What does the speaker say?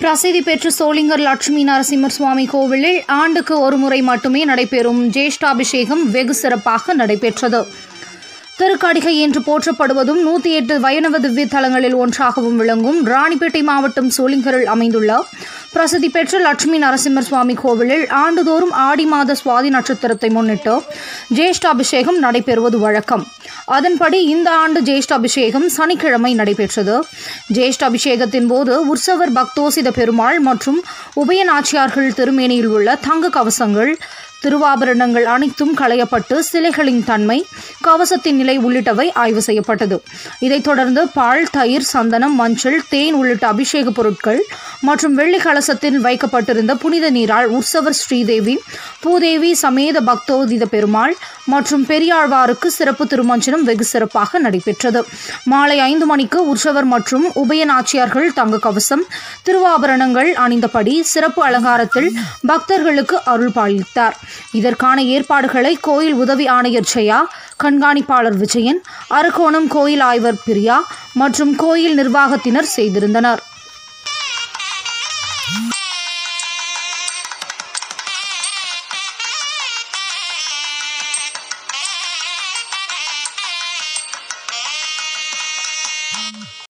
பிரசித்தி பெற்ற சோளிங்கர் லட்சுமி நரசிம்மர் சுவாமி கோவிலில் ஆண்டுக்கு ஒரு முறை மட்டுமே நடைபெறும் ஜேஷ்டாபிஷேகம் வெகு சிறப்பாக நடைபெற்றது திருக்கடிகை என்று போற்றப்படுவதும் நூற்றி எட்டு வைணவ திவ்ய தலங்களில் ஒன்றாகவும் விளங்கும் ராணிப்பேட்டை மாவட்டம் சோளிங்கரில் அமைந்துள்ள பிரசித்தி பெற்ற லட்சுமி நரசிம்மர் சுவாமி கோவிலில் ஆண்டுதோறும் ஆடி மாத சுவாதி நட்சத்திரத்தை முன்னிட்டு ஜேஷ்டாபிஷேகம் நடைபெறுவது வழக்கம் அதன்படி இந்த ஆண்டு ஜேஷ்டாபிஷேகம் சனிக்கிழமை நடைபெற்றது ஜேஷ்டாபிஷேகத்தின் போது உற்சவர் பக்தோசித பெருமாள் மற்றும் உபயநாச்சியார்கள் திருமேனியில் உள்ள தங்க கவசங்கள் திருவாபரணங்கள் அனைத்தும் களையப்பட்டு சிலைகளின் தன்மை கவசத்தின் நிலை உள்ளிட்டவை ஆய்வு செய்யப்பட்டது இதைத் தொடர்ந்து பால் தயிர் சந்தனம் மஞ்சள் தேன் உள்ளிட்ட அபிஷேக பொருட்கள் மற்றும் வெள்ளி கலசத்தில் வைக்கப்பட்டிருந்த புனித நீரால் உற்சவர் ஸ்ரீதேவி பூதேவி சமேத பக்தோதித பெருமாள் மற்றும் பெரியாழ்வாருக்கு சிறப்பு திருமஞ்சனம் வெகு சிறப்பாக நடைபெற்றது மாலை ஐந்து மணிக்கு உற்சவர் மற்றும் உபயநாச்சியார்கள் தங்க கவசம் திருவாபரணங்கள் அணிந்தபடி சிறப்பு அலங்காரத்தில் பக்தர்களுக்கு அருள் பாலித்தார் இதற்கான ஏற்பாடுகளை கோயில் உதவி ஆணையர் ஜெயா கண்காணிப்பாளர் விஜயன் அரக்கோணம் கோயில் ஆய்வர் பிரியா மற்றும் கோயில் நிர்வாகத்தினர் செய்திருந்தனர்